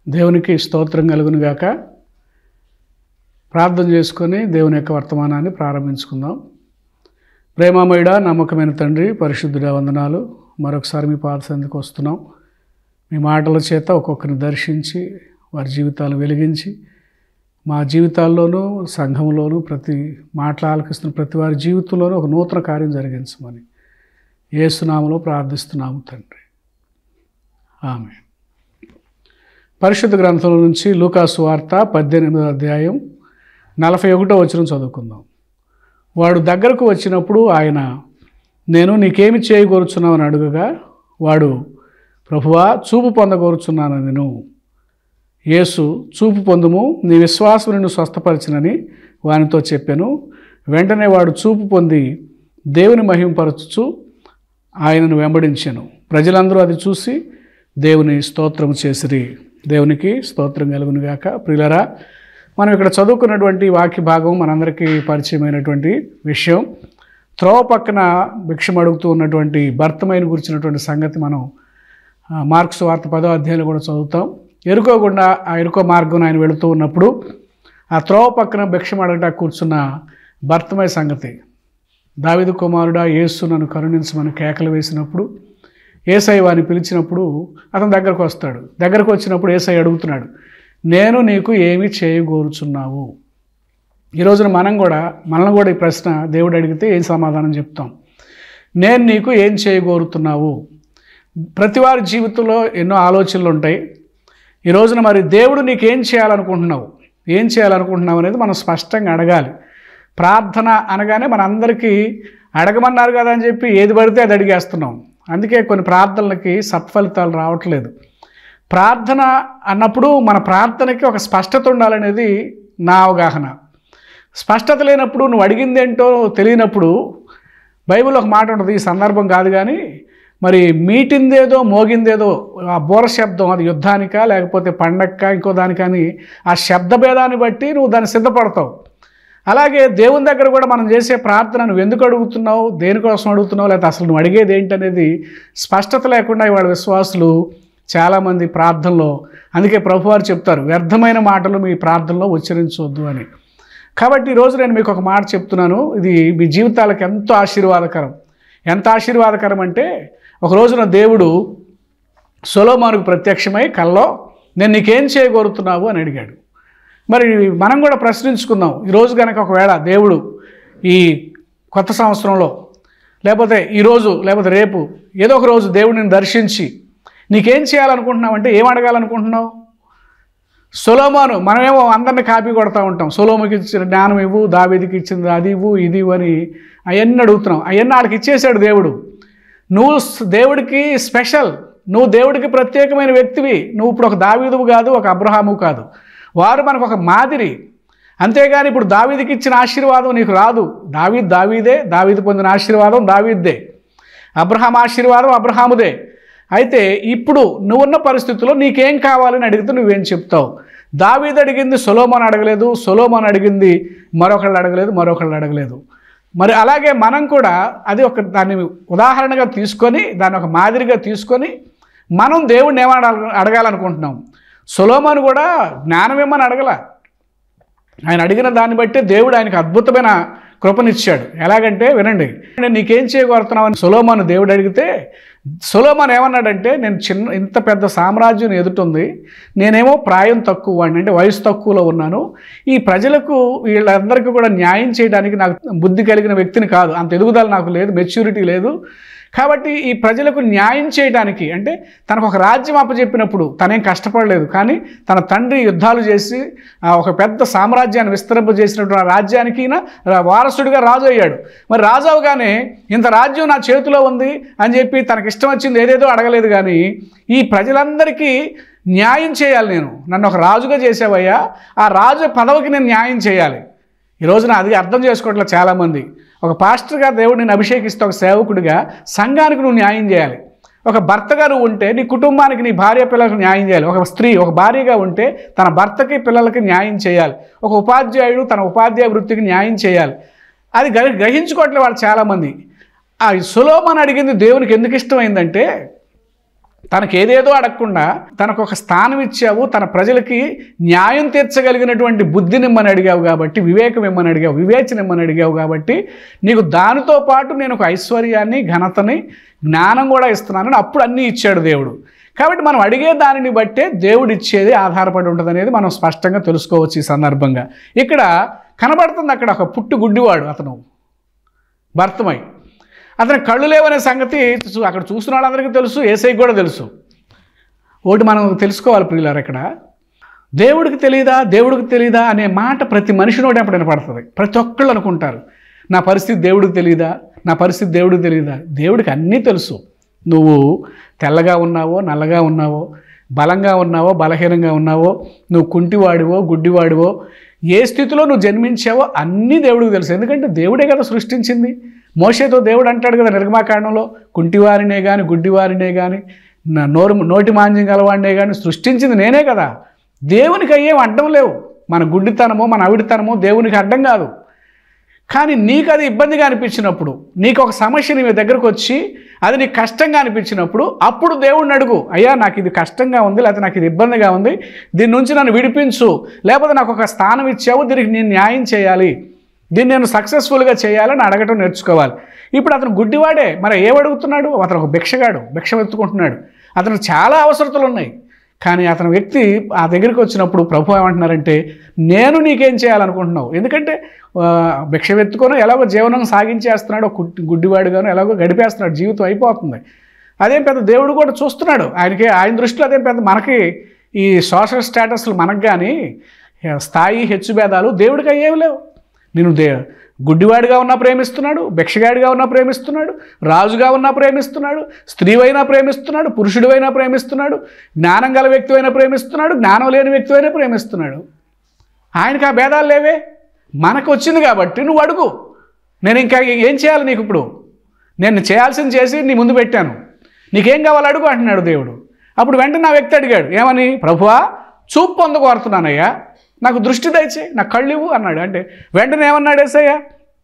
దేవునికి స్తోత్రం కలుగును గాక ప్రార్థన చేసుకొని దేవుని యొక్క వర్తమానాన్ని ప్రారంభించుకుందాం ప్రేమామయుడ నమ్మకమైన తండ్రి పరిశుద్ధుడ వందనాలు మరొకసారి మీ పాదసందికి వస్తున్నాం మీ మాటల చేత ఒక్కొక్కరిని దర్శించి వారి జీవితాలు వెలిగించి మా జీవితాల్లోనూ సంఘంలోనూ ప్రతి మాటలు ఆలకిస్తున్న ప్రతి వారి జీవితంలోనూ ఒక నూతన కార్యం జరిగించమని ఏసునామలో ప్రార్థిస్తున్నాము తండ్రి ఆమె పరిశుద్ధ గ్రంథంలో నుంచి లూకాసు వార్త పద్దెనిమిదో అధ్యాయం నలభై ఒకటో వచనం చదువుకుందాం వాడు దగ్గరకు వచ్చినప్పుడు ఆయన నేను నీకేమి చేయగోరుచున్నావు అని అడుగగా వాడు ప్రభువా చూపు పొందగోరుచున్నాను నేను యేసు చూపు పొందుము నీ విశ్వాసం నిన్ను స్వస్థపరిచినని వానితో చెప్పాను వెంటనే వాడు చూపు పొంది దేవుని మహింపరచుచు ఆయనను వెంబడించాను ప్రజలందరూ అది చూసి దేవుని స్తోత్రం చేసిరి దేవునికి స్తోత్రం కలుగునుగాక ప్రియులరా మనం ఇక్కడ చదువుకున్నటువంటి వాక్య భాగం మనందరికీ పరిచయమైనటువంటి విషయం త్రోవ పక్కన భిక్షం అడుగుతూ ఉన్నటువంటి భర్తమైన గురించినటువంటి సంగతి మనం ఆ, మార్క్స్ వార్త పదో అధ్యాయంలో కూడా చదువుతాం ఎరుకోకుండా ఆ ఎరుకో మార్గం ఆయన వెళుతూ ఉన్నప్పుడు ఆ త్రోవ పక్కన భిక్షం అడగటా కూర్చున్న భర్తమయ సంగతి దావిదు కుమారుడా యేసు నన్ను కరుణించమని కేకలు వేసినప్పుడు ఏసై వారిని పిలిచినప్పుడు అతని దగ్గరకు వస్తాడు దగ్గరకు వచ్చినప్పుడు ఏసై అడుగుతున్నాడు నేను నీకు ఏమి చేయగోరుచున్నావు ఈ రోజున మనం కూడా మనల్ని కూడా ఈ ప్రశ్న దేవుడు అడిగితే ఏం సమాధానం చెప్తాం నేను నీకు ఏం చేయగోరుతున్నావు ప్రతి వారి జీవితంలో ఎన్నో ఆలోచనలు ఉంటాయి ఈ రోజున మరి దేవుడు నీకేం చేయాలనుకుంటున్నావు ఏం చేయాలనుకుంటున్నావు అనేది మనం స్పష్టంగా అడగాలి ప్రార్థన అనగానే మనందరికీ అడగమన్నారు కదా అని చెప్పి ఏది పడితే అది అడిగేస్తున్నాం అందుకే కొన్ని ప్రార్థనలకి సత్ఫలితాలు రావట్లేదు ప్రార్థన అన్నప్పుడు మన ప్రార్థనకి ఒక స్పష్టత ఉండాలనేది నా అవగాహన స్పష్టత లేనప్పుడు నువ్వు అడిగిందేంటో తెలియనప్పుడు బైబిల్ ఒక మాట ఉంటుంది ఈ సందర్భం కాదు కానీ మరి మీటిందేదో మోగిందేదో ఆ బోర శబ్దం అది యుద్ధానికా లేకపోతే పండక్క ఇంకో దానికని ఆ శబ్ద భేదాన్ని బట్టి నువ్వు దాన్ని సిద్ధపడతావు అలాగే దేవుని దగ్గర కూడా మనం చేసే ప్రార్థన నువ్వు ఎందుకు అడుగుతున్నావు దేనికోసం అడుగుతున్నావు లేకపోతే అసలు నువ్వు అడిగేది ఏంటనేది స్పష్టత లేకుండా ఇవాళ విశ్వాసులు చాలామంది ప్రార్థనలో అందుకే ప్రభువారు చెప్తారు వ్యర్థమైన మాటలు మీ ప్రార్థనలో ఉచ్చరించవద్దు అని కాబట్టి ఈరోజు నేను మీకు ఒక మాట చెప్తున్నాను ఇది మీ జీవితాలకు ఎంతో ఆశీర్వాదకరం ఎంత ఆశీర్వాదకరం అంటే ఒక రోజున దేవుడు సొలోమానుకు ప్రత్యక్షమై కల్లో నేను నీకేం చేయగోరుతున్నావు అని అడిగాడు మరి మనం కూడా ప్రశ్నించుకుందాం ఈరోజు కనుక ఒకవేళ దేవుడు ఈ కొత్త సంవత్సరంలో లేకపోతే ఈరోజు లేకపోతే రేపు ఏదో ఒక రోజు దేవుడిని దర్శించి నీకేం చేయాలనుకుంటున్నావు అంటే ఏం అడగాలనుకుంటున్నావు సొలోమాను మనమేమో అందరిని కాపీ కొడతా ఉంటాం సొలోముకి ఇచ్చిన జ్ఞానం ఇవ్వు దావీదికి ఇచ్చింది అది ఇవ్వు ఇది ఇవ్వు అని అవన్నీ అడుగుతున్నాం అవన్నీ ఆడికి ఇచ్చేసాడు దేవుడు నువ్వు స్- దేవుడికి స్పెషల్ నువ్వు దేవుడికి ప్రత్యేకమైన వ్యక్తివి నువ్వు ఇప్పుడు ఒక దావీదువు కాదు ఒక అబ్రహాము కాదు వారు మనకు ఒక మాదిరి అంతేగాని ఇప్పుడు దావీదికి ఇచ్చిన ఆశీర్వాదం నీకు రాదు దావీద్ దావీదే దావీదు పొందిన ఆశీర్వాదం దావీద్దే అబ్రహాం ఆశీర్వాదం అబ్రహాముదే అయితే ఇప్పుడు నువ్వున్న పరిస్థితుల్లో నీకేం కావాలని అడిగితే నువ్వేం చెప్తావు దావీదు అడిగింది సొలోమోన్ అడగలేదు సొలోమోన్ అడిగింది మరొకళ్ళు అడగలేదు మరొకళ్ళు అడగలేదు మరి అలాగే మనం కూడా అది ఒక దాన్ని ఉదాహరణగా తీసుకొని దాన్ని ఒక మాదిరిగా తీసుకొని మనం దేవుడిని ఏమని అడగ- అడగాలనుకుంటున్నాం సొలోమోన్ కూడా జ్ఞానం ఏమని అడగల ఆయన అడిగిన దాన్ని బట్టి దేవుడు ఆయనకు అద్భుతమైన కృపనిచ్చాడు ఎలాగంటే వినండి నేను నీకేం చేయగలుగుతున్నావని సొలోమాను దేవుడు అడిగితే సొలోమాన్ ఏమన్నాడంటే నేను చిన్న ఇంత పెద్ద సామ్రాజ్యం ఎదుటుంది నేనేమో ప్రాయం తక్కువ వాడిని అంటే వయసు తక్కువలో ఉన్నాను ఈ ప్రజలకు వీళ్ళందరికీ కూడా న్యాయం చేయడానికి నాకు బుద్ధి కలిగిన వ్యక్తిని కాదు అంత ఎదుగుదల నాకు లేదు మెచ్యూరిటీ లేదు కాబట్టి ఈ ప్రజలకు న్యాయం చేయడానికి అంటే తనకు ఒక రాజ్యం అప్పచెప్పినప్పుడు తనేం కష్టపడలేదు కానీ తన తండ్రి యుద్ధాలు చేసి ఆ ఒక పెద్ద సామ్రాజ్యాన్ని విస్తరింపజేసినటువంటి ఆ రాజ్యానికి ఈయన వారసుడిగా రాజు అయ్యాడు మరి రాజు అవగానే ఇంత రాజ్యం నా చేతిలో ఉంది అని చెప్పి తనకి ఇష్టం వచ్చింది ఏదేదో అడగలేదు కానీ ఈ ప్రజలందరికీ న్యాయం చేయాలి నేను నన్ను ఒక రాజుగా చేసావయ్యా ఆ రాజు పదవికి నేను న్యాయం చేయాలి ఈ రోజున అది అర్థం చేసుకోవట్లేదు చాలామంది ఒక పాస్టర్గా దేవుడు నేను అభిషేకిస్తే ఒక సేవకుడిగా సంఘానికి నువ్వు న్యాయం చేయాలి ఒక భర్తగా నువ్వు ఉంటే నీ కుటుంబానికి నీ భార్య పిల్లలకు న్యాయం చేయాలి ఒక స్త్రీ ఒక భార్యగా ఉంటే తన భర్తకి పిల్లలకి న్యాయం చేయాలి ఒక ఉపాధ్యాయుడు తన ఉపాధ్యాయ వృత్తికి న్యాయం చేయాలి అది గ్రహి గ్రహించుకోవట్లేదు వాళ్ళు చాలామంది ఆ సులోమన్ అడిగింది దేవునికి ఎందుకు ఇష్టమైందంటే తనకు ఏదేదో అడగకుండా తనకు ఒక స్థానం ఇచ్చావు తన ప్రజలకి న్యాయం తీర్చగలిగినటువంటి బుద్ధిని ఇమ్మని అడిగావు కాబట్టి వివేకం ఇమ్మని అడిగావు వివేచన ఇమ్మని అడిగావు కాబట్టి నీకు దానితో పాటు నేను ఒక ఐశ్వర్యాన్ని ఘనతని జ్ఞానం కూడా ఇస్తున్నానని అప్పుడు అన్నీ ఇచ్చాడు దేవుడు కాబట్టి మనం అడిగే దానిని బట్టే దేవుడు ఇచ్చేది ఆధారపడి ఉంటుంది అనేది మనం స్పష్టంగా తెలుసుకోవచ్చు ఈ సందర్భంగా ఇక్కడ కనబడుతుంది అక్కడ ఒక పుట్టు గుడ్డివాడు అతను భర్తమై అతని కళ్ళు లేవనే సంగతి చూ- అక్కడ చూసిన వాళ్ళందరికీ తెలుసు ఏసైకి కూడా తెలుసు ఒకటి మనం తెలుసుకోవాలి ప్రియులారు ఇక్కడ దేవుడికి తెలియదా దేవుడికి తెలియదా అనే మాట ప్రతి మనిషి నోటి అప్పుడు వినపడుతుంది ప్రతి ఒక్కళ్ళు అనుకుంటారు నా పరిస్థితి దేవుడికి తెలియదా నా పరిస్థితి దేవుడికి తెలియదా దేవుడికి అన్నీ తెలుసు నువ్వు తెల్లగా ఉన్నావో నల్లగా ఉన్నావో బలంగా ఉన్నావో బలహీనంగా ఉన్నావో నువ్వు కుంటివాడివో గుడ్డివాడివో ఏ స్థితిలో నువ్వు జన్మించావో అన్నీ దేవుడికి తెలుసు ఎందుకంటే దేవుడే కదా సృష్టించింది మోషేతో దేవుడు అంటాడు కదా నిర్మాకాండంలో కుంటివారినే కానీ గుడ్డివారినే కానీ నా నోరు నోటి మాంద్యం గలవాడినే కానీ సృష్టించింది నేనే కదా దేవునికి అయ్యేం అడ్డం లేవు మన గుడ్డితనమో మన అవిడితనమో దేవునికి అడ్డం కాదు కానీ నీకు అది ఇబ్బందిగా అనిపించినప్పుడు నీకు ఒక సమస్య నీ దగ్గరకు వచ్చి అది నీకు కష్టంగా అనిపించినప్పుడు అప్పుడు దేవుడిని అడుగు అయ్యా నాకు ఇది కష్టంగా ఉంది లేకపోతే నాకు ఇది ఇబ్బందిగా ఉంది దీని నుంచి నన్ను విడిపించు లేకపోతే నాకు ఒక స్థానం ఇచ్చావు దీనికి నేను న్యాయం చేయాలి దీన్ని నేను సక్సెస్ఫుల్గా చేయాలని అడగటం నేర్చుకోవాలి ఇప్పుడు అతను గుడ్డివాడే మరి ఏమడుగుతున్నాడు అతను ఒక భిక్షగాడు భిక్ష ఎత్తుకుంటున్నాడు అతనికి చాలా అవసరతలు ఉన్నాయి కానీ అతని వ్యక్తి ఆ దగ్గరికి వచ్చినప్పుడు ప్రభు ఏమంటున్నారంటే నేను నీకేం చేయాలనుకుంటున్నావు ఎందుకంటే ఆ, భిక్ష ఎత్తుకొని ఎలాగో జీవనం సాగించేస్తున్నాడు ఒక గుడ్డి- గుడ్డివాడుగాను ఎలాగో గడిపేస్తున్నాడు జీవితం అయిపోతుంది అదేం పెద్ద దేవుడు కూడా చూస్తున్నాడు ఆయనకి ఆయన దృష్టిలో అదేం పెద్ద మనకి ఈ సోషల్ స్టేటస్లు మనకు కానీ స్థాయి హెచ్చుభేదాలు దేవుడికి అయ్యేవి లేవు నేను దే గుడ్డివాడిగా ఉన్నా ప్రేమిస్తున్నాడు భిక్షగాడిగా ఉన్నా ప్రేమిస్తున్నాడు రాజుగా ఉన్నా ప్రేమిస్తున్నాడు స్త్రీవైనా ప్రేమిస్తున్నాడు పురుషుడివైనా ప్రేమిస్తున్నాడు జ్ఞానం గల వ్యక్తివైనా ప్రేమిస్తున్నాడు జ్ఞానం లేని వ్యక్తివైనా ప్రేమిస్తున్నాడు ఆయనకి ఆ భేదాలు లేవే మనకు వచ్చింది కాబట్టి నువ్వు అడుగు నేను ఇంకా ఏం చేయాలి నీకు ఇప్పుడు నేను చేయాల్సింది చేసి నీ ముందు పెట్టాను నీకేం కావాలి అడుగు అంటున్నాడు దేవుడు అప్పుడు వెంటనే నా వ్యక్తి అడిగాడు ఏమని ప్రభువా చూపు పొంద కోరుతున్నానయ్యా నాకు దృష్టి దయచే నా కళ్ళు ఇవ్వు అన్నాడు అంటే వెంటనే ఏమన్నాడు ఏసయ్యా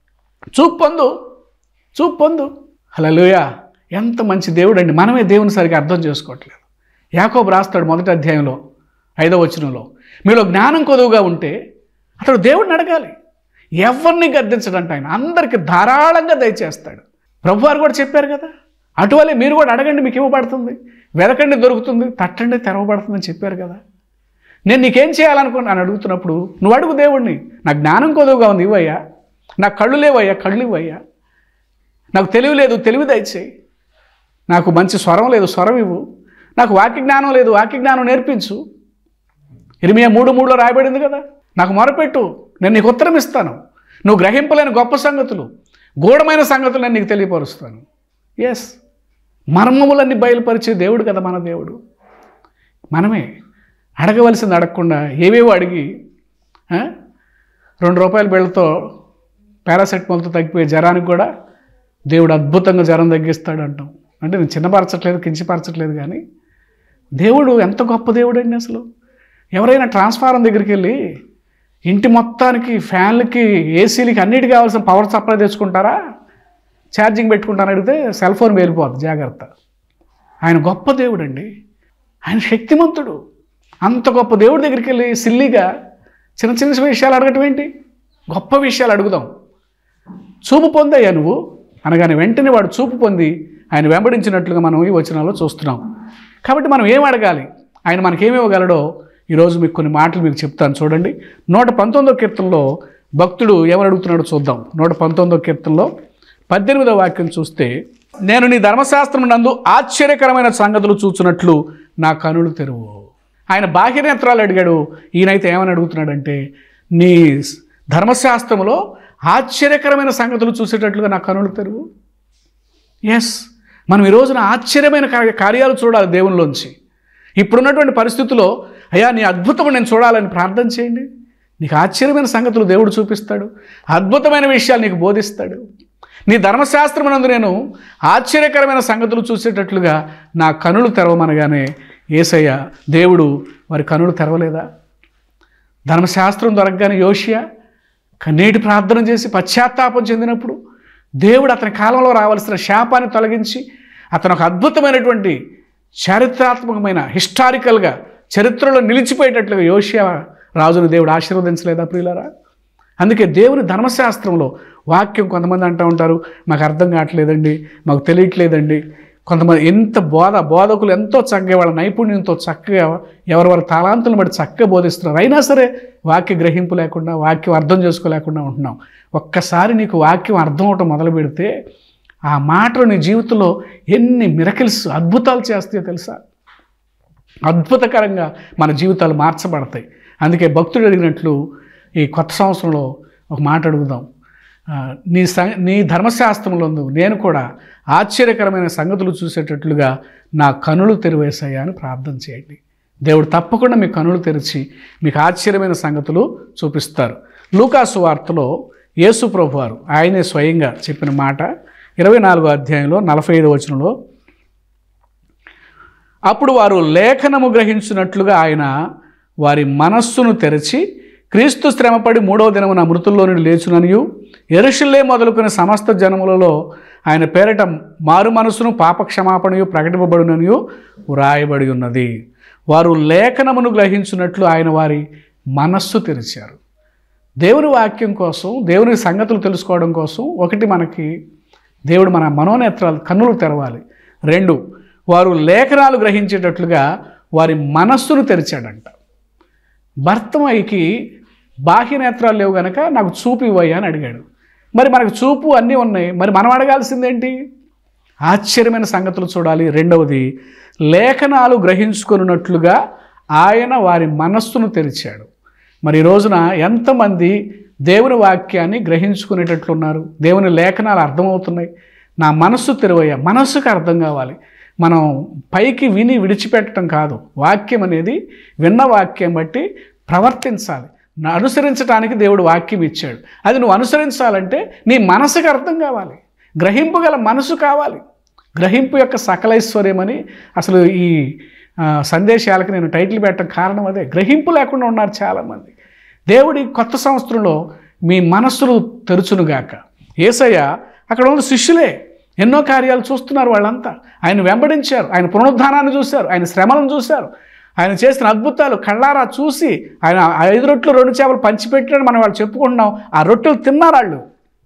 చూపు పొందు చూపు పొందు హల్లెలూయా ఎంత మంచి దేవుడు అండి మనమే దేవుని సరిగా అర్థం చేసుకోవట్లేదు యాకోబు రాస్తాడు మొదటి అధ్యాయంలో ఐదో వచనంలో మీలో జ్ఞానం కొదువుగా ఉంటే అతడు దేవుడిని అడగాలి ఎవరిని గద్దించడంట ఆయన అందరికి ధారాళంగా దయచేస్తాడు ప్రభువారు కూడా చెప్పారు కదా అటువలే మీరు కూడా అడగండి మీకు ఇవ్వబడుతుంది వెదకండి దొరుకుతుంది తట్టండి తెరవబడుతుందని చెప్పారు కదా నేను నీకేం చేయాలనుకున్నా అని అడుగుతున్నప్పుడు నువ్వు అడుగు దేవుణ్ణి నా జ్ఞానం కొదువుగా ఉంది ఇవ్వయ్యా నా కళ్ళు లేవయ్యా కళ్ళు ఇవ్వయ్యా నాకు తెలివి లేదు తెలివి దయచేయి నాకు మంచి స్వరం లేదు స్వరం ఇవ్వు నాకు వాక్య జ్ఞానం లేదు వాక్య జ్ఞానం నేర్పించు ఇరిమియా మూడు మూడులో రాయబడింది కదా నాకు మొరపెట్టు నేను నీకు ఉత్తరం ఇస్తాను నువ్వు గ్రహింపలేని గొప్ప సంగతులు గూఢమైన సంగతులు నేను నీకు తెలియపరుస్తాను ఎస్ మర్మములన్నీ బయలుపరిచే దేవుడు కదా మన దేవుడు మనమే అడగవలసింది అడగకుండా ఏవేవో అడిగి ఆ? రెండు రూపాయల బిళ్ళతో పారాసెటమాల్తో తగ్గిపోయే జ్వరానికి కూడా దేవుడు అద్భుతంగా జ్వరం తగ్గిస్తాడు అంటాం అంటే నేను చిన్నపరచట్లేదు కించపరచట్లేదు కానీ దేవుడు ఎంత గొప్ప దేవుడు అండి అసలు ఎవరైనా ట్రాన్స్ఫారం దగ్గరికి వెళ్ళి ఇంటి మొత్తానికి ఫ్యాన్లకి ఏసీలకి అన్నిటికీ కావాల్సిన పవర్ సప్లై తెచ్చుకుంటారా ఛార్జింగ్ పెట్టుకుంటారని అడిగితే సెల్ ఫోన్ వెళ్ళిపోద్ది జాగ్రత్త ఆయన గొప్ప దేవుడు అండి ఆయన శక్తిమంతుడు అంత గొప్ప దేవుడి దగ్గరికి వెళ్ళి సిల్లిగా చిన్న చిన్న విషయాలు అడగటం ఏంటి గొప్ప విషయాలు అడుగుదాం చూపు పొందయ్యా నువ్వు అనగానే వెంటనే వాడు చూపు పొంది ఆయన వెంబడించినట్లుగా మనం ఈ వచనాల్లో చూస్తున్నాం కాబట్టి మనం ఏం అడగాలి ఆయన మనకేమి ఇవ్వగలడో ఈరోజు మీకు కొన్ని మాటలు మీకు చెప్తాను చూడండి నూట పంతొమ్మిదో కీర్తనలో భక్తుడు ఏమని అడుగుతున్నాడో చూద్దాం నూట పంతొమ్మిదో కీర్తనలో పద్దెనిమిదో వాక్యం చూస్తే నేను నీ ధర్మశాస్త్రం నందు ఆశ్చర్యకరమైన సంగతులు చూచున్నట్లు నా కనులు తెరువు ఆయన బాహ్య నేత్రాలు అడిగాడు ఈయనైతే ఏమని అడుగుతున్నాడంటే నీ ధర్మశాస్త్రములో ఆశ్చర్యకరమైన సంగతులు చూసేటట్లుగా నా కనులు తెరువు ఎస్ మనం ఈ రోజున ఆశ్చర్యమైన కార్య- కార్యాలు చూడాలి దేవునిలోంచి ఇప్పుడున్నటువంటి పరిస్థితుల్లో అయ్యా నీ అద్భుతం నేను చూడాలని ప్రార్థన చేయండి నీకు ఆశ్చర్యమైన సంగతులు దేవుడు చూపిస్తాడు అద్భుతమైన విషయాలు నీకు బోధిస్తాడు నీ ధర్మశాస్త్రమునందు నేను ఆశ్చర్యకరమైన సంగతులు చూసేటట్లుగా నా కనులు తెరవమనగానే ఏసయ్య దేవుడు వారి కనులు తెరవలేదా ధర్మశాస్త్రం దొరకగానే యోషియా కన్నీటి ప్రార్థన చేసి పశ్చాత్తాపం చెందినప్పుడు దేవుడు అతని కాలంలో రావాల్సిన శాపాన్ని తొలగించి అతను ఒక అద్భుతమైనటువంటి చారిత్రాత్మకమైన హిస్టారికల్గా చరిత్రలో నిలిచిపోయేటట్లుగా యోషియా రాజును దేవుడు ఆశీర్వదించలేదా ప్రియులరా అందుకే దేవుని ధర్మశాస్త్రంలో వాక్యం కొంతమంది అంటూ ఉంటారు మాకు అర్థం కావట్లేదండి మాకు తెలియట్లేదండి కొంతమంది ఎంత బోధ బోధకులు ఎంతో చక్కగా వాళ్ళ నైపుణ్యంతో చక్కగా ఎవరెవరి తాళాంతులను బట్టి చక్కగా బోధిస్తున్నారు అయినా సరే వాక్య గ్రహింపు లేకుండా వాక్యం అర్థం చేసుకోలేకుండా ఉంటున్నాం ఒక్కసారి నీకు వాక్యం అర్థం అవటం మొదలు పెడితే ఆ మాటలు నీ జీవితంలో ఎన్ని మిరకిల్స్ అద్భుతాలు చేస్తాయో తెలుసా అద్భుతకరంగా మన జీవితాలు మార్చబడతాయి అందుకే భక్తుడు అడిగినట్లు ఈ కొత్త సంవత్సరంలో ఒక మాట అడుగుదాం ఆ, నీ స నీ ధర్మశాస్త్రంలో నేను కూడా ఆశ్చర్యకరమైన సంగతులు చూసేటట్లుగా నా కనులు తెరివేశాయా అని ప్రార్థన చేయండి దేవుడు తప్పకుండా మీ కనులు తెరిచి మీకు ఆశ్చర్యమైన సంగతులు చూపిస్తారు లూకాసు వార్తలో యేసు ప్రభు వారు ఆయనే స్వయంగా చెప్పిన మాట ఇరవై నాలుగో అధ్యాయంలో నలభై ఐదు వచనంలో అప్పుడు వారు లేఖనము గ్రహించినట్లుగా ఆయన వారి మనస్సును తెరచి క్రీస్తు శ్రమపడి మూడవ దినమున మృతుల్లో నుండి లేచుననియు ఎరుషుల్లే మొదలుకుని సమస్త జనములలో ఆయన పేరట మారు మనసును పాపక్షమాపణయు ప్రకటింపబడుననియు వ్రాయబడి ఉన్నది వారు లేఖనమును గ్రహించినట్లు ఆయన వారి మనస్సు తెరిచారు దేవుని వాక్యం కోసం దేవుని సంగతులు తెలుసుకోవడం కోసం ఒకటి మనకి దేవుడు మన మనోనేత్రాలు కన్నులు తెరవాలి రెండు వారు లేఖనాలు గ్రహించేటట్లుగా వారి మనస్సును తెరిచాడంట భర్తమయ్యకి బాహ్య నేత్రాలు లేవు గనక నాకు చూపు ఇవ్వయ్యా అని అడిగాడు మరి మనకు చూపు అన్నీ ఉన్నాయి మరి మనం అడగాల్సిందేంటి ఆశ్చర్యమైన సంగతులు చూడాలి రెండవది లేఖనాలు గ్రహించుకున్నట్లుగా ఆయన వారి మనస్సును తెరిచాడు మరి ఈ రోజున ఎంతమంది దేవుని వాక్యాన్ని గ్రహించుకునేటట్లున్నారు దేవుని లేఖనాలు అర్థమవుతున్నాయి నా మనస్సు తెరవయ్యా మనస్సుకు అర్థం కావాలి మనం పైకి విని విడిచిపెట్టడం కాదు వాక్యం అనేది విన్న వాక్యం బట్టి ప్రవర్తించాలి నా అనుసరించడానికి దేవుడు వాక్యం ఇచ్చాడు అది నువ్వు అనుసరించాలంటే నీ మనసుకు అర్థం కావాలి గ్రహింపు గల మనసు కావాలి గ్రహింపు యొక్క సకలైశ్వర్యమని అసలు ఈ ఆ, సందేశాలకు నేను టైటిల్ పెట్టడం కారణం అదే గ్రహింపు లేకుండా ఉన్నారు చాలామంది దేవుడి కొత్త సంవత్సరంలో మీ మనస్సులు తెరుచునుగాక ఏసయ్య అక్కడ ఉన్న శిష్యులే ఎన్నో కార్యాలు చూస్తున్నారు వాళ్ళంతా ఆయన వెంబడించారు ఆయన పునరుద్ధానాన్ని చూశారు ఆయన శ్రమలను చూశారు ఆయన చేసిన అద్భుతాలు కళ్ళారా చూసి ఆయన ఐదు రొట్టెలు రెండు చేపలు పంచిపెట్టినని మనం వాళ్ళు చెప్పుకుంటున్నాం ఆ రొట్టెలు తిన్నారు వాళ్ళు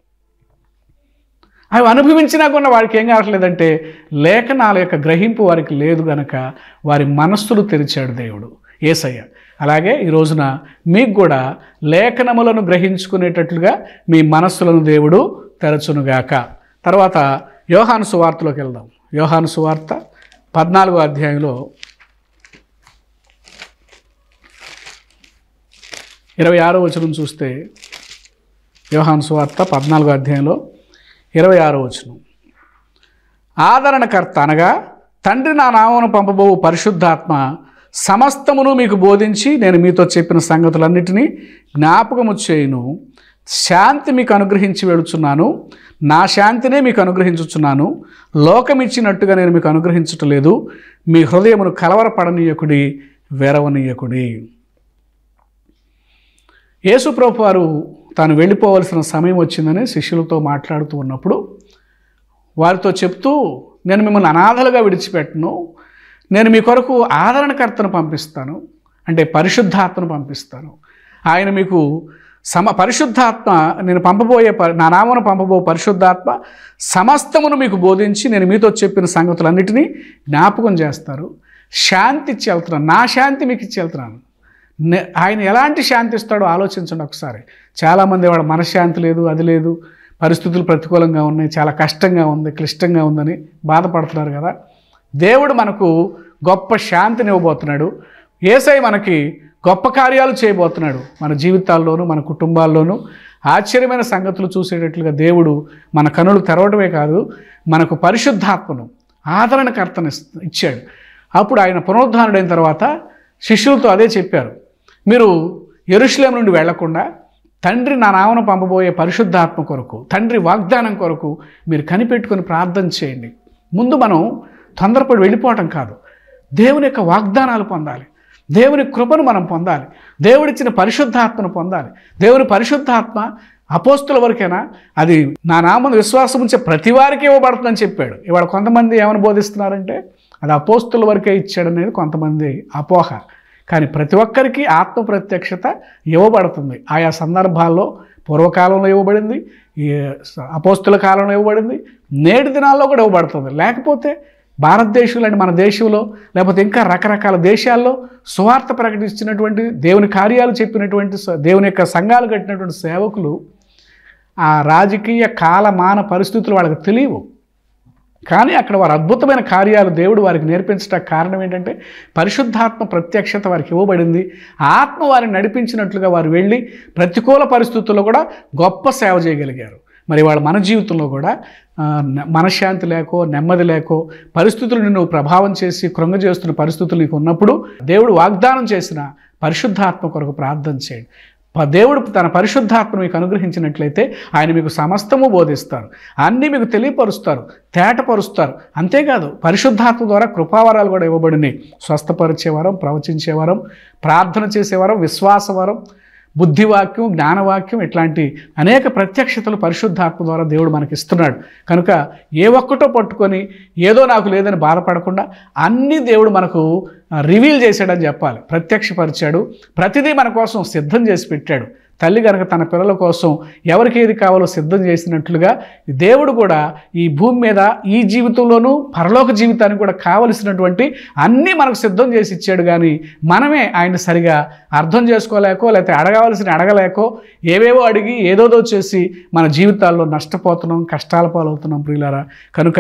అవి అనుభవించినా కూడా వారికి ఏం కావట్లేదంటే లేఖనాల యొక్క గ్రహింపు వారికి లేదు గనక వారి మనస్సులు తెరిచాడు దేవుడు ఏసయ్య అలాగే ఈ రోజున మీకు కూడా లేఖనములను గ్రహించుకునేటట్లుగా మీ మనస్సులను దేవుడు తెరచునుగాక తర్వాత యోహాను సువార్తలోకి వెళ్దాం యోహాను సువార్త పద్నాలుగో అధ్యాయంలో ఇరవై ఆరో వచనం చూస్తే యోహాను సువార్త పద్నాలుగో అధ్యాయంలో ఇరవై ఆరో వచనం ఆదరణకర్త అనగా తండ్రి నా నామను పంపబోవు పరిశుద్ధాత్మ సమస్తమును మీకు బోధించి నేను మీతో చెప్పిన సంగతులన్నిటినీ జ్ఞాపకము చేయును శాంతి మీకు అనుగ్రహించి వెళుచున్నాను నా శాంతినే మీకు అనుగ్రహించుచున్నాను లోకం ఇచ్చినట్టుగా నేను మీకు అనుగ్రహించటలేదు మీ హృదయమును కలవరపడనీయకుడి వెరవనీయకుడి యేసుప్రభు వారు తాను వెళ్ళిపోవలసిన సమయం వచ్చిందని శిష్యులతో మాట్లాడుతూ ఉన్నప్పుడు వారితో చెప్తూ నేను మిమ్మల్ని అనాథలుగా విడిచిపెట్టను నేను మీ కొరకు ఆదరణకర్తను పంపిస్తాను అంటే పరిశుద్ధాత్మను పంపిస్తాను ఆయన మీకు సమ పరిశుద్ధాత్మ నేను పంపబోయే ప- నా నామను పంపబో పరిశుద్ధాత్మ సమస్తమును మీకు బోధించి నేను మీతో చెప్పిన సంగతులన్నిటినీ జ్ఞాపకం చేస్తారు శాంతి ఇచ్చి వెళ్తున్నాను నా శాంతి మీకు ఇచ్చి వెళ్తున్నాను నే- ఆయన ఎలాంటి శాంతి ఇస్తాడో ఆలోచించండి ఒకసారి చాలామంది వాళ్ళ మనశ్శాంతి లేదు అది లేదు పరిస్థితులు ప్రతికూలంగా ఉన్నాయి చాలా కష్టంగా ఉంది క్లిష్టంగా ఉందని బాధపడుతున్నారు కదా దేవుడు మనకు గొప్ప శాంతిని ఇవ్వబోతున్నాడు ఏసై మనకి గొప్ప కార్యాలు చేయబోతున్నాడు మన జీవితాల్లోనూ మన కుటుంబాల్లోనూ ఆశ్చర్యమైన సంగతులు చూసేటట్లుగా దేవుడు మన కనులు తెరవడమే కాదు మనకు పరిశుద్ధాత్మను ఆదరణకర్తను ఇస్- ఇచ్చాడు అప్పుడు ఆయన పునరుద్ధానుడైన తర్వాత శిష్యులతో అదే చెప్పారు మీరు ఎరుషులేం నుండి వెళ్లకుండా తండ్రి నా నామను పంపబోయే పరిశుద్ధాత్మ కొరకు తండ్రి వాగ్దానం కొరకు మీరు కనిపెట్టుకొని ప్రార్థన చేయండి ముందు మనం తొందరపడి వెళ్ళిపోవటం కాదు దేవుని యొక్క వాగ్దానాలు పొందాలి దేవుని కృపను మనం పొందాలి దేవుడిచ్చిన పరిశుద్ధాత్మను పొందాలి దేవుని పరిశుద్ధాత్మ అపోస్తుల వరకేనా అది నా నామను విశ్వాసం ఉంచే ప్రతి వారికి ఇవ్వబడుతుందని చెప్పాడు ఇవాళ కొంతమంది ఏమని బోధిస్తున్నారంటే అది అపోస్తుల వరకే ఇచ్చాడనేది కొంతమంది అపోహ కానీ ప్రతి ఒక్కరికి ఆత్మ ప్రత్యక్షత ఇవ్వబడుతుంది ఆయా సందర్భాల్లో పూర్వకాలంలో ఇవ్వబడింది ఈ అపోస్తుల కాలంలో ఇవ్వబడింది నేటి దినాల్లో కూడా ఇవ్వబడుతుంది లేకపోతే భారతదేశంలో అంటే మన దేశంలో లేకపోతే ఇంకా రకరకాల దేశాల్లో సువార్త ప్రకటించినటువంటి దేవుని కార్యాలు చెప్పినటువంటి స- దేవుని యొక్క సంఘాలు కట్టినటువంటి సేవకులు ఆ రాజకీయ కాలమాన పరిస్థితులు వాళ్ళకి తెలియవు కానీ అక్కడ వారు అద్భుతమైన కార్యాలు దేవుడు వారికి నేర్పించడానికి కారణం ఏంటంటే పరిశుద్ధాత్మ ప్రత్యక్షత వారికి ఇవ్వబడింది ఆ ఆత్మ వారిని నడిపించినట్లుగా వారు వెళ్ళి ప్రతికూల పరిస్థితుల్లో కూడా గొప్ప సేవ చేయగలిగారు మరి వాళ్ళ మన జీవితంలో కూడా ఆ, న- మనశ్శాంతి లేకో నెమ్మది లేకో పరిస్థితులు నిన్ను ప్రభావం చేసి కృంగజేస్తున్న పరిస్థితులు నీకు ఉన్నప్పుడు దేవుడు వాగ్దానం చేసిన పరిశుద్ధాత్మ కొరకు ప్రార్థన చేయండి ప- దేవుడు తన పరిశుద్ధాత్మను మీకు అనుగ్రహించినట్లయితే ఆయన మీకు సమస్తము బోధిస్తారు అన్నీ మీకు తెలియపరుస్తారు తేటపరుస్తారు అంతేకాదు పరిశుద్ధాత్మ ద్వారా కృపావరాలు కూడా ఇవ్వబడినాయి స్వస్థపరిచేవారం ప్రవచించేవారం ప్రార్థన చేసేవారం విశ్వాసవరం బుద్ధివాక్యం జ్ఞానవాక్యం ఇట్లాంటి అనేక ప్రత్యక్షతలు పరిశుద్ధాత్మ ద్వారా దేవుడు మనకి ఇస్తున్నాడు కనుక ఏ ఒక్కటో పట్టుకొని ఏదో నాకు లేదని బాధపడకుండా అన్నీ దేవుడు మనకు రివీల్ చేశాడని చెప్పాలి ప్రత్యక్షపరిచాడు ప్రతిదీ మన కోసం సిద్ధం చేసి పెట్టాడు తల్లి కనుక తన పిల్లల కోసం ఎవరికి ఏది కావాలో సిద్ధం చేసినట్లుగా దేవుడు కూడా ఈ భూమి మీద ఈ జీవితంలోనూ పరలోక జీవితానికి కూడా కావలసినటువంటి అన్నీ మనకు సిద్ధం చేసి ఇచ్చాడు కానీ మనమే ఆయన సరిగా అర్థం చేసుకోలేకో లేకపోతే అడగవలసిన అడగలేకో ఏవేవో అడిగి ఏదోదో చేసి మన జీవితాల్లో నష్టపోతున్నాం కష్టాల పాలవుతున్నాం ప్రియులారా కనుక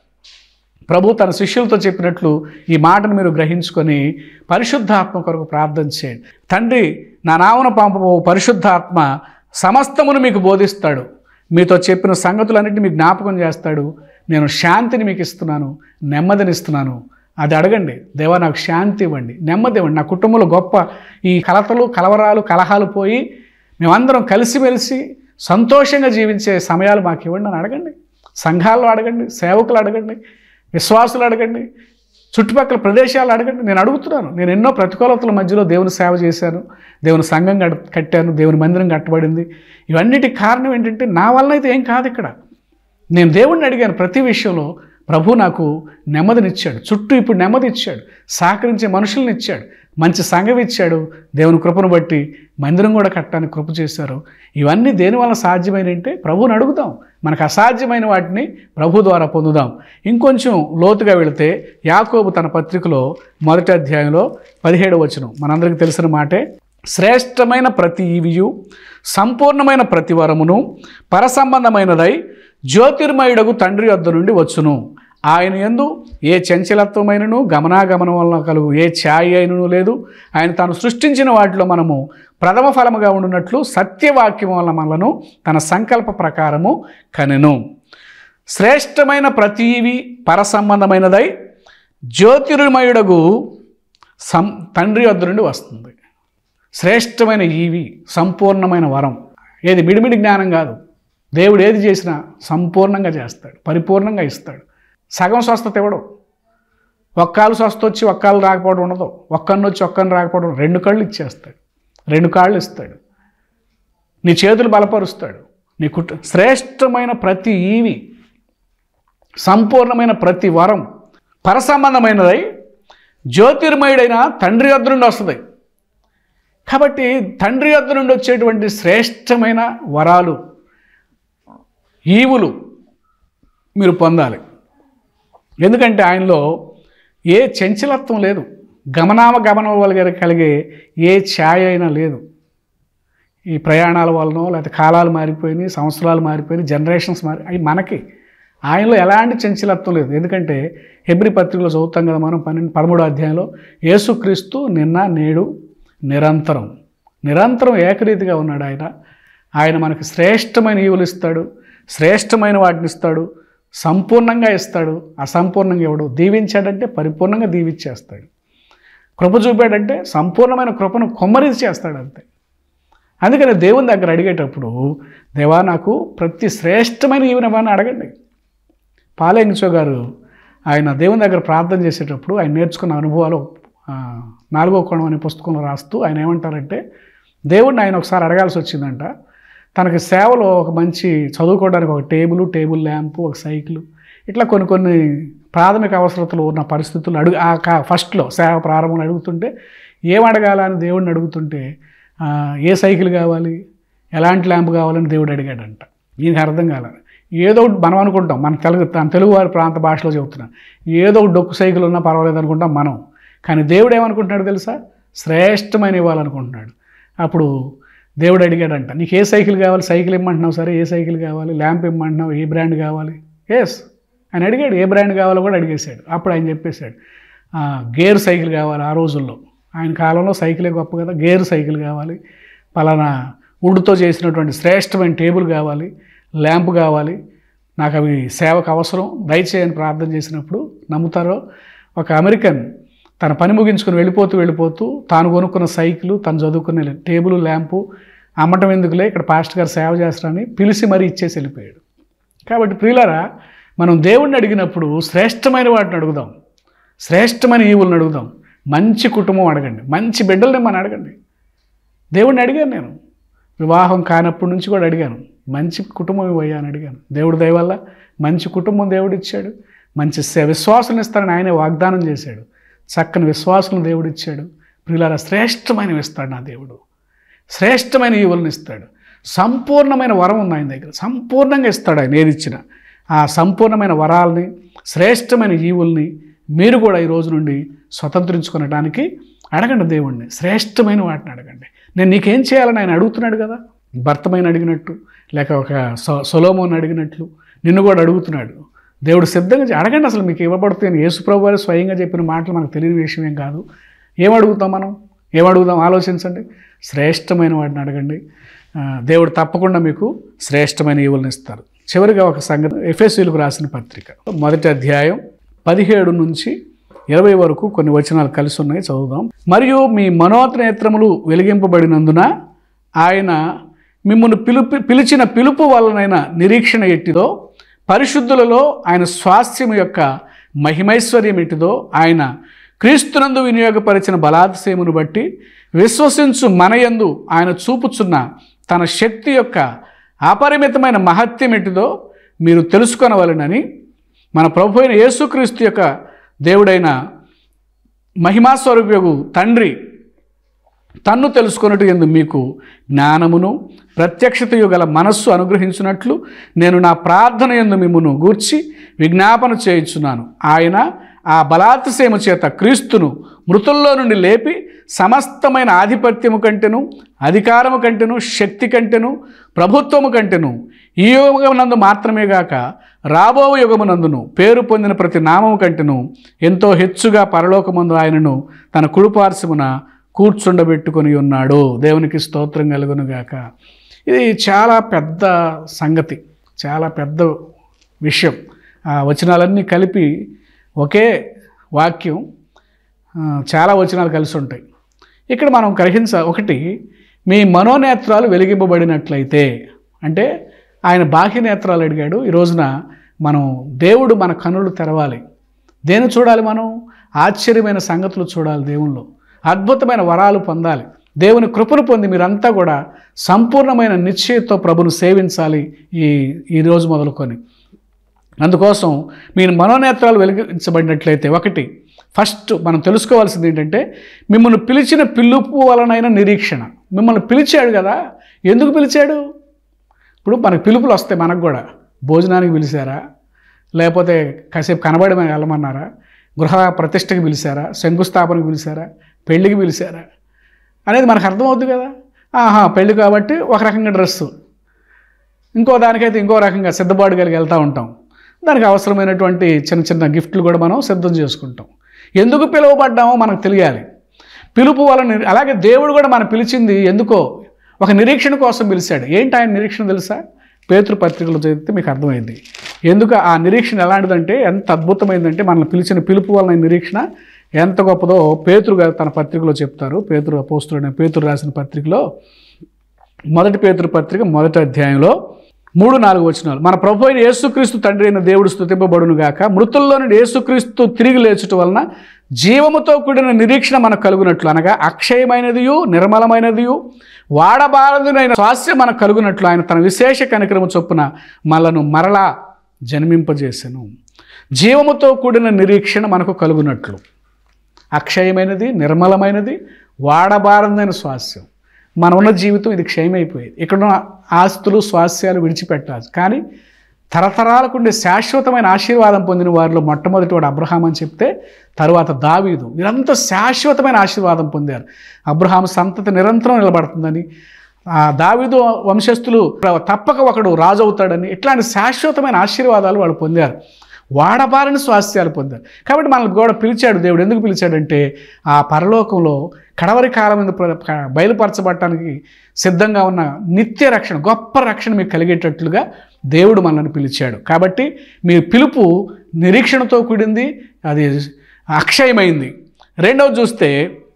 ప్రభు తన శిష్యులతో చెప్పినట్లు ఈ మాటను మీరు గ్రహించుకొని పరిశుద్ధాత్మ కొరకు ప్రార్థన చేయండి తండ్రి నా నామన పంపబో పరిశుద్ధాత్మ సమస్తమును మీకు బోధిస్తాడు మీతో చెప్పిన సంగతులన్నింటినీ మీకు జ్ఞాపకం చేస్తాడు నేను శాంతిని మీకు ఇస్తున్నాను నెమ్మదిని ఇస్తున్నాను అది అడగండి దేవా నాకు శాంతి ఇవ్వండి నెమ్మది ఇవ్వండి నా కుటుంబంలో గొప్ప ఈ కలతలు కలవరాలు కలహాలు పోయి మేమందరం కలిసిమెలిసి సంతోషంగా జీవించే సమయాలు మాకు ఇవ్వండి అని అడగండి సంఘాల్లో అడగండి సేవకులు అడగండి విశ్వాసులు అడగండి చుట్టుపక్కల ప్రదేశాలు అడగండి నేను అడుగుతున్నాను నేను ఎన్నో ప్రతికూలతల మధ్యలో దేవుని సేవ చేశాను దేవుని సంఘం కట్ కట్టాను దేవుని మందిరం కట్టబడింది ఇవన్నిటికి కారణం ఏంటంటే నా వలన అయితే ఏం కాదు ఇక్కడ నేను దేవుణ్ణి అడిగాను ప్రతి విషయంలో ప్రభు నాకు నెమ్మదినిచ్చాడు చుట్టూ ఇప్పుడు నెమ్మది ఇచ్చాడు సహకరించే మనుషుల్ని ఇచ్చాడు మంచి సంఘం ఇచ్చాడు దేవుని కృపను బట్టి మందిరం కూడా కట్టడానికి కృప చేశారు ఇవన్నీ దేనివల్ల సాధ్యమైనంటే ప్రభువుని అడుగుదాం మనకు అసాధ్యమైన వాటిని ప్రభు ద్వారా పొందుదాం ఇంకొంచెం లోతుగా వెళితే యాకోబు తన పత్రికలో మొదటి అధ్యాయంలో పదిహేడు వచనం మనందరికీ తెలిసిన మాటే శ్రేష్టమైన ప్రతి ఈవియు సంపూర్ణమైన ప్రతి వరమును పరసంబంధమైనదై జ్యోతిర్మయుడగు తండ్రి వద్ద నుండి వచ్చును ఆయన యందు ఏ చంచలత్వమైనను గమనాగమనం వలన కలుగు ఏ ఛాయి అయినను లేదు ఆయన తాను సృష్టించిన వాటిలో మనము ప్రథమ ఫలముగా ఉండునట్లు సత్యవాక్యం వలన మనలను తన సంకల్ప ప్రకారము కనెను శ్రేష్టమైన ప్రతీవి పరసంబంధమైనదై జ్యోతిర్మయుడగు సం తండ్రి వద్ద నుండి వస్తుంది శ్రేష్టమైన ఈవి సంపూర్ణమైన వరం ఏది మిడిమిడి జ్ఞానం కాదు దేవుడు ఏది చేసినా సంపూర్ణంగా చేస్తాడు పరిపూర్ణంగా ఇస్తాడు సగం స్వస్థత ఇవ్వడం ఒక్కాలు స్వస్థ వచ్చి ఒక్కాలు రాకపోవడం ఉండదు ఒక్కన్ను వచ్చి ఒక్కని రాకపోవడం రెండు కళ్ళు ఇచ్చేస్తాడు రెండు కాళ్ళు ఇస్తాడు నీ చేతులు బలపరుస్తాడు నీ కుట శ్రేష్టమైన ప్రతి ఈవి సంపూర్ణమైన ప్రతి వరం పరసంబంధమైనదై జ్యోతిర్మయుడైన తండ్రి వద్ద నుండి వస్తుంది కాబట్టి తండ్రి వద్ద నుండి వచ్చేటువంటి శ్రేష్టమైన వరాలు ఈవులు మీరు పొందాలి ఎందుకంటే ఆయనలో ఏ చంచలత్వం లేదు గమనామ గమనం వల్ల కలిగే ఏ ఛాయ అయినా లేదు ఈ ప్రయాణాల వలనో లేకపోతే కాలాలు మారిపోయినాయి సంవత్సరాలు మారిపోయినాయి జనరేషన్స్ మారి అవి మనకి ఆయనలో ఎలాంటి చంచలత్వం లేదు ఎందుకంటే హెబ్రి పత్రికలో చదువుతాం కదా మనం పన్నెండు పదమూడో అధ్యాయంలో యేసుక్రీస్తు నిన్న నేడు నిరంతరం నిరంతరం ఏకరీతిగా ఉన్నాడు ఆయన ఆయన మనకి శ్రేష్టమైన ఈవులు ఇస్తాడు శ్రేష్టమైన వాటిని ఇస్తాడు సంపూర్ణంగా ఇస్తాడు అసంపూర్ణంగా ఇవ్వడు దీవించాడంటే పరిపూర్ణంగా దీవించేస్తాడు కృప చూపాడంటే సంపూర్ణమైన కృపను కొమ్మరిది చేస్తాడు అంతే అందుకని దేవుని దగ్గర అడిగేటప్పుడు దేవా నాకు ప్రతి శ్రేష్టమైన ఈవెనమని అడగండి పాలయంచో గారు ఆయన దేవుని దగ్గర ప్రార్థన చేసేటప్పుడు ఆయన నేర్చుకున్న అనుభవాలు ఆ, నాలుగో కోణం అనే పుస్తకంలో రాస్తూ ఆయన ఏమంటారంటే దేవుడిని ఆయన ఒకసారి అడగాల్సి వచ్చిందంట తనకి సేవలో ఒక మంచి చదువుకోవడానికి ఒక టేబుల్ టేబుల్ ల్యాంపు ఒక సైకిల్ ఇట్లా కొన్ని కొన్ని ప్రాథమిక అవసరతలు ఉన్న పరిస్థితులు అడుగు ఆ కా ఫస్ట్లో సేవ ప్రారంభంలో అడుగుతుంటే ఏం అడగాల అని దేవుడిని అడుగుతుంటే ఆ, ఏ సైకిల్ కావాలి ఎలాంటి ల్యాంప్ కావాలని దేవుడు అడిగాడంట ఈయనకి అర్థం కాల ఏదో ఒకటి మనం అనుకుంటాం మన తెలుగు మన తెలుగు వారి ప్రాంత భాషలో చెబుతున్నాం ఏదో ఒక డొక్కు సైకిల్ ఉన్నా పర్వాలేదు అనుకుంటాం మనం కానీ దేవుడు ఏమనుకుంటున్నాడు తెలుసా శ్రేష్టమైన ఇవ్వాలనుకుంటున్నాడు అప్పుడు దేవుడు అడిగాడంట నీకు ఏ సైకిల్ కావాలి సైకిల్ ఇమ్మంటున్నావు సరే ఏ సైకిల్ కావాలి ల్యాంప్ ఇమ్మంటున్నావు ఏ బ్రాండ్ కావాలి ఎస్ ఆయన అడిగాడు ఏ బ్రాండ్ కావాలో కూడా అడిగేశాడు అప్పుడు ఆయన చెప్పేశాడు "ఆ, గేర్ సైకిల్ కావాలి ఆ రోజుల్లో ఆయన కాలంలో సైకిలే గొప్ప కదా గేర్ సైకిల్ కావాలి పలానా వుడ్తో చేసినటువంటి శ్రేష్టమైన టేబుల్ కావాలి ల్యాంప్ కావాలి నాకు అవి సేవకు అవసరం దయచేయని ప్రార్థన చేసినప్పుడు నమ్ముతారో ఒక అమెరికన్ తన పని ముగించుకుని వెళ్ళిపోతూ వెళ్ళిపోతూ తాను కొనుక్కున్న సైకిల్ తను చదువుకునే టేబుల్ ల్యాంపు అమ్మటం ఎందుకులే ఇక్కడ పాస్టర్ గారు సేవ చేస్తారని పిలిచి మరీ ఇచ్చేసి వెళ్ళిపోయాడు కాబట్టి ప్రియులారా మనం దేవుణ్ణి అడిగినప్పుడు శ్రేష్టమైన వాటిని అడుగుదాం శ్రేష్టమైన ఈవులను అడుగుదాం మంచి కుటుంబం అడగండి మంచి బిడ్డల్ని మనం అడగండి దేవుడిని అడిగాను నేను వివాహం కానప్పటి నుంచి కూడా అడిగాను మంచి కుటుంబం ఇవ్వయ్యా అని అడిగాను దేవుడి దయ వల్ల మంచి కుటుంబం దేవుడు ఇచ్చాడు మంచి సే- విశ్వాసం ఇస్తానని ఆయనే వాగ్దానం చేశాడు చక్కని విశ్వాసం దేవుడు ఇచ్చాడు ప్రియులారా శ్రేష్టమైనవి ఇస్తాడు నా దేవుడు శ్రేష్టమైన ఈవులను ఇస్తాడు సంపూర్ణమైన వరం ఉంది ఆయన దగ్గర సంపూర్ణంగా ఇస్తాడు ఆయన ఏది ఇచ్చినా ఆ సంపూర్ణమైన వరాలని శ్రేష్టమైన ఈవుల్ని మీరు కూడా ఈ రోజు నుండి స్వతంత్రించుకునడానికి అడగండి దేవుణ్ణి శ్రేష్టమైన వాటిని అడగండి నేను నీకేం చేయాలని ఆయన అడుగుతున్నాడు కదా భర్తమైన అడిగినట్టు లేక ఒక సొ సొలోమోని అడిగినట్లు నిన్ను కూడా అడుగుతున్నాడు దేవుడు సిద్ధంగా చే- అడగండి అసలు మీకు ఇవ్వబడుతుంది అని యేసుప్రభు వారు స్వయంగా చెప్పిన మాటలు మనకు తెలియని విషయం ఏం కాదు ఏం అడుగుతాం మనం ఏం అడుగుదాం ఆలోచించండి శ్రేష్టమైన వాటిని అడగండి ఆ, దేవుడు తప్పకుండా మీకు శ్రేష్టమైన ఈవులను ఇస్తారు చివరిగా ఒక సంగతి ఎఫ్ఎస్సీలకు రాసిన పత్రిక మొదటి అధ్యాయం పదిహేడు నుంచి ఇరవై వరకు కొన్ని వచనాలు కలిసి ఉన్నాయి చదువుదాం మరియు మీ మనోనేత్రములు వెలిగింపబడినందున ఆయన మిమ్మల్ని పిలుపు పిలిచిన పిలుపు వలనైన నిరీక్షణ ఎట్టిదో పరిశుద్ధులలో ఆయన స్వాస్థ్యం యొక్క మహిమైశ్వర్యం ఎట్టిదో ఆయన క్రీస్తునందు వినియోగపరిచిన బలాతిశయమును బట్టి విశ్వసించు మనయందు ఆయన చూపుచున్న తన శక్తి యొక్క అపరిమితమైన మహత్యం ఎట్టిదో మీరు తెలుసుకొనవలెనని మన ప్రభు అయిన యేసుక్రీస్తు యొక్క దేవుడైన మహిమాస్వరూపయోగు తండ్రి తన్ను తెలుసుకొనుట ఎందు మీకు జ్ఞానమును ప్రత్యక్షతయు గల మనస్సు అనుగ్రహించినట్లు నేను నా ప్రార్థన ఎందు మిమ్మును గూర్చి విజ్ఞాపన చేయించున్నాను ఆయన ఆ బలాతిశయము చేత క్రీస్తును మృతుల్లో నుండి లేపి సమస్తమైన ఆధిపత్యము కంటెను అధికారము కంటెను శక్తి కంటెను ప్రభుత్వము కంటెను ఈ యుగమునందు మాత్రమే గాక రాబో యుగమునందును పేరు పొందిన ప్రతి నామము కంటెను ఎంతో హెచ్చుగా పరలోకమందు ఆయనను తన కుడిపార్శ్వమున కూర్చుండబెట్టుకొని ఉన్నాడు దేవునికి స్తోత్రం కలుగునుగాక ఇది చాలా పెద్ద సంగతి చాలా పెద్ద విషయం ఆ వచనాలన్నీ కలిపి ఒకే వాక్యం ఆ, చాలా వచనాలు కలిసి ఉంటాయి ఇక్కడ మనం గ్రహించ ఒకటి మీ మనోనేత్రాలు వెలిగింపబడినట్లయితే అంటే ఆయన బాహ్య నేత్రాలు అడిగాడు ఈ రోజున మనం దేవుడు మన కనులు తెరవాలి దేని చూడాలి మనం ఆశ్చర్యమైన సంగతులు చూడాలి దేవునిలో అద్భుతమైన వరాలు పొందాలి దేవుని కృపను పొంది మీరంతా కూడా సంపూర్ణమైన నిశ్చయతో ప్రభును సేవించాలి ఈ ఈ రోజు మొదలుకొని అందుకోసం మీరు మనోనేత్రాలు వెలిగించబడినట్లయితే ఒకటి ఫస్ట్ మనం తెలుసుకోవాల్సింది ఏంటంటే మిమ్మల్ని పిలిచిన పిలుపు వలనైన నిరీక్షణ మిమ్మల్ని పిలిచాడు కదా ఎందుకు పిలిచాడు ఇప్పుడు మనకు పిలుపులు వస్తాయి మనకు కూడా భోజనానికి పిలిచారా లేకపోతే కాసేపు కనబడి మనం వెళ్ళమన్నారా గృహ ప్రతిష్టకి పిలిచారా శంకుస్థాపనకి పిలిచారా పెళ్ళికి పిలిచారా అనేది మనకు అర్థమవుద్ది కదా ఆహా పెళ్ళి కాబట్టి ఒక రకంగా డ్రెస్సు ఇంకో దానికైతే ఇంకో రకంగా సిద్ధపాటు కలిగి వెళ్తూ ఉంటాం దానికి అవసరమైనటువంటి చిన్న చిన్న గిఫ్ట్లు కూడా మనం సిద్ధం చేసుకుంటాం ఎందుకు పిలువబడ్డామో మనకు తెలియాలి పిలుపు వలన అలాగే దేవుడు కూడా మనం పిలిచింది ఎందుకో ఒక నిరీక్షణ కోసం పిలిచాడు ఏంటి ఆయన నిరీక్షణ తెలుసా పేతృ పత్రికలు చదివితే మీకు అర్థమైంది ఎందుకు ఆ నిరీక్షణ ఎలాంటిదంటే ఎంత అద్భుతమైందంటే మనల్ని పిలిచిన పిలుపు వలన నిరీక్షణ ఎంత గొప్పదో పేతురు గారు తన పత్రికలో చెప్తారు పేతురు అపోస్తుడైన పేతురు రాసిన పత్రికలో మొదటి పేతురు పత్రిక మొదటి అధ్యాయంలో మూడు నాలుగు వచనాలు మన ప్రభు అయిన యేసుక్రీస్తు తండ్రి అయిన దేవుడు స్థుతింపబడును గాక మృతుల్లో నుండి యేసుక్రీస్తు తిరిగి లేచుట వలన జీవముతో కూడిన నిరీక్షణ మనకు కలుగునట్లు అనగా అక్షయమైనదియు నిర్మలమైనదియు వాడబారదునైన స్వాస్యం మనకు కలుగునట్లు ఆయన తన విశేష కనికరము చొప్పున మనను మరలా జన్మింపజేసెను జీవముతో కూడిన నిరీక్షణ మనకు కలుగునట్లు అక్షయమైనది నిర్మలమైనది వాడబారదైన స్వాస్థ్యం మన ఉన్న జీవితం ఇది క్షయమైపోయేది ఇక్కడ ఉన్న ఆస్తులు స్వాస్థ్యాలు విడిచిపెట్టాలి కానీ తరతరాలకు ఉండే శాశ్వతమైన ఆశీర్వాదం పొందిన వారిలో మొట్టమొదటి వాడు అబ్రహాం అని చెప్తే తరువాత దావీదు వీరంతా శాశ్వతమైన ఆశీర్వాదం పొందారు అబ్రహాం సంతతి నిరంతరం నిలబడుతుందని ఆ దావీదు వంశస్థులు తప్పక ఒకడు రాజు అవుతాడని ఇట్లాంటి శాశ్వతమైన ఆశీర్వాదాలు వాళ్ళు పొందారు వాడబారిన స్వాస్థ్యాలు పొందారు కాబట్టి మనల్ని కూడా పిలిచాడు దేవుడు ఎందుకు పిలిచాడంటే ఆ పరలోకంలో కడవరి కాలం మీద ప్ర- బయలుపరచబడటానికి సిద్ధంగా ఉన్న నిత్య రక్షణ గొప్ప రక్షణ మీకు కలిగేటట్లుగా దేవుడు మనల్ని పిలిచాడు కాబట్టి మీ పిలుపు నిరీక్షణతో కూడింది అది అక్షయమైంది రెండవది చూస్తే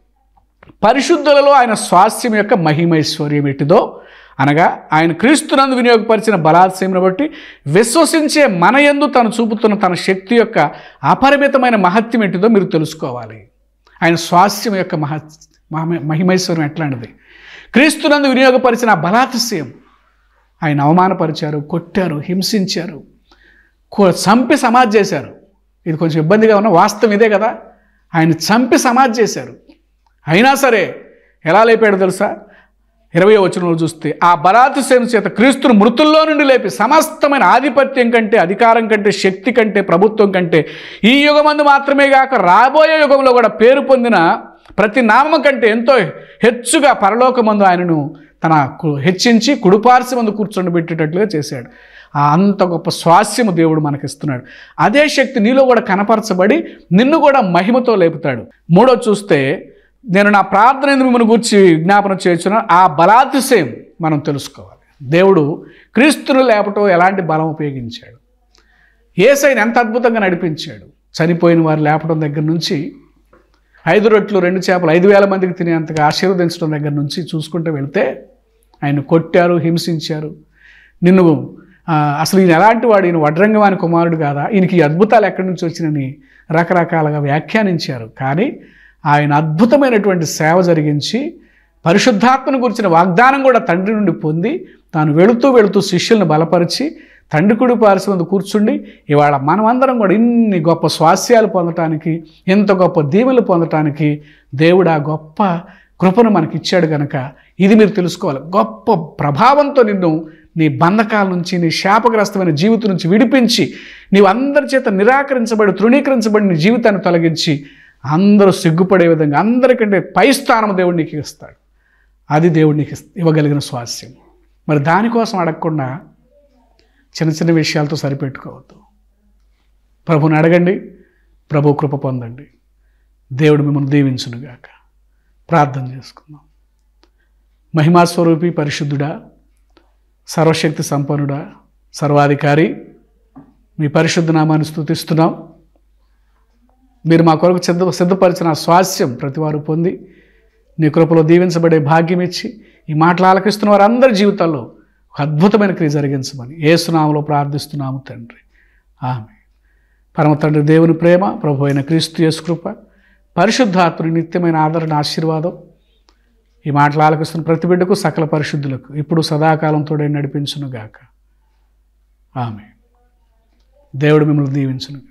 పరిశుద్ధులలో ఆయన స్వాస్థ్యం యొక్క మహిమైశ్వర్యం ఎట్టిదో అనగా ఆయన క్రీస్తునందు వినియోగపరిచిన బలాత్సయమును బట్టి విశ్వసించే మన యందు తను చూపుతున్న తన శక్తి యొక్క అపరిమితమైన మహత్యం ఎట్టిదో మీరు తెలుసుకోవాలి ఆయన స్వాస్థ్యం యొక్క మహ మహ- మహిమైశ్వర్యం ఎట్లాంటిది క్రీస్తునందు వినియోగపరిచిన ఆ బలాతిశయం ఆయన అవమానపరిచారు కొట్టారు హింసించారు కో- చంపి సమాధి చేశారు ఇది కొంచెం ఇబ్బందిగా ఉన్న వాస్తవం ఇదే కదా ఆయన చంపి సమాధి చేశారు అయినా సరే ఎలా లేపాడు తెలుసా ఇరవై వచనంలో చూస్తే ఆ బలాతిశయం చేత క్రీస్తును మృతుల్లో నుండి లేపి సమస్తమైన ఆధిపత్యం కంటే అధికారం కంటే శక్తి కంటే ప్రభుత్వం కంటే ఈ యుగమందు మాత్రమే కాక రాబోయే యుగంలో కూడా పేరు పొందిన ప్రతి నామం కంటే ఎంతో హెచ్చుగా పరలోకమందు ఆయనను తన కు- హెచ్చించి కుడిపార్సి మందు కూర్చొని పెట్టేటట్లుగా చేశాడు ఆ అంత గొప్ప స్వాస్యము దేవుడు మనకిస్తున్నాడు అదే శక్తి నీలో కూడా కనపరచబడి నిన్ను కూడా మహిమతో లేపుతాడు మూడో చూస్తే నేను నా ప్రార్థన ఎందుకు మిమ్మల్ని గురించి విజ్ఞాపన చేస్తున్నా ఆ బలాతిశయం మనం తెలుసుకోవాలి దేవుడు క్రీస్తును లేపటం ఎలాంటి బలం ఉపయోగించాడు ఏసైని ఎంత అద్భుతంగా నడిపించాడు చనిపోయిన వారు లేపడం దగ్గర నుంచి ఐదు రొట్లు రెండు చేపలు ఐదు వేల మందికి తినేంతగా ఆశీర్వదించడం దగ్గర నుంచి చూసుకుంటూ వెళ్తే ఆయన కొట్టారు హింసించారు నిన్ను ఆ, అసలు ఈయన ఎలాంటి వాడు ఈయన వడ్రంగవాని కుమారుడు కాదా ఈయనకి ఈ అద్భుతాలు ఎక్కడి నుంచి వచ్చినని రకరకాలుగా వ్యాఖ్యానించారు కానీ ఆయన అద్భుతమైనటువంటి సేవ జరిగించి పరిశుద్ధాత్మను గురించిన వాగ్దానం కూడా తండ్రి నుండి పొంది తాను వెళుతూ వెళుతూ శిష్యుల్ని బలపరిచి తండ్రి కుడి పార్శ్వ ముందు కూర్చుండి ఇవాళ మనమందరం కూడా ఇన్ని గొప్ప స్వాస్యాలు పొందటానికి ఇంత గొప్ప దీవెలు పొందటానికి దేవుడు ఆ గొప్ప కృపను మనకి ఇచ్చాడు గనక ఇది మీరు తెలుసుకోవాలి గొప్ప ప్రభావంతో నిన్ను నీ బంధకాల నుంచి నీ శాపగ్రస్తమైన జీవితం నుంచి విడిపించి నీవు అందరి చేత నిరాకరించబడి తృణీకరించబడి నీ జీవితాన్ని తొలగించి అందరూ సిగ్గుపడే విధంగా అందరికంటే పై స్థానం దేవుడు నీకు ఇస్తాడు అది దేవుడు నీకు ఇస్త- ఇవ్వగలిగిన స్వాస్యం మరి దానికోసం అడగకుండా చిన్న చిన్న విషయాలతో సరిపెట్టుకోవద్దు ప్రభుని అడగండి ప్రభు కృప పొందండి దేవుడు మిమ్మల్ని దీవించునుగాక ప్రార్థన చేసుకుందాం మహిమాస్వరూపి పరిశుద్ధుడా సర్వశక్తి సంపన్నుడా సర్వాధికారి మీ పరిశుద్ధ నామాన్ని స్థుతిస్తున్నాం మీరు మా కొరకు సిద్ధ సిద్ధపరిచిన ఆ స్వాస్యం ప్రతివారు పొంది నీ కృపలో దీవించబడే భాగ్యం ఇచ్చి ఈ మాటలు ఆలకిస్తున్న వారందరి జీవితాల్లో ఒక అద్భుతమైన క్రియ జరిగించమని ఏసునామలో ప్రార్థిస్తున్నాము తండ్రి ఆమె పరమ తండ్రి దేవుని ప్రేమ ప్రభు అయిన క్రీస్తు యేసు కృప పరిశుద్ధాత్ముని నిత్యమైన ఆదరణ ఆశీర్వాదం ఈ మాటలు ఆలకిస్తున్న ప్రతి బిడ్డకు సకల పరిశుద్ధులకు ఇప్పుడు సదాకాలంతో నడిపించునుగాక ఆమె దేవుడు మిమ్మల్ని దీవించును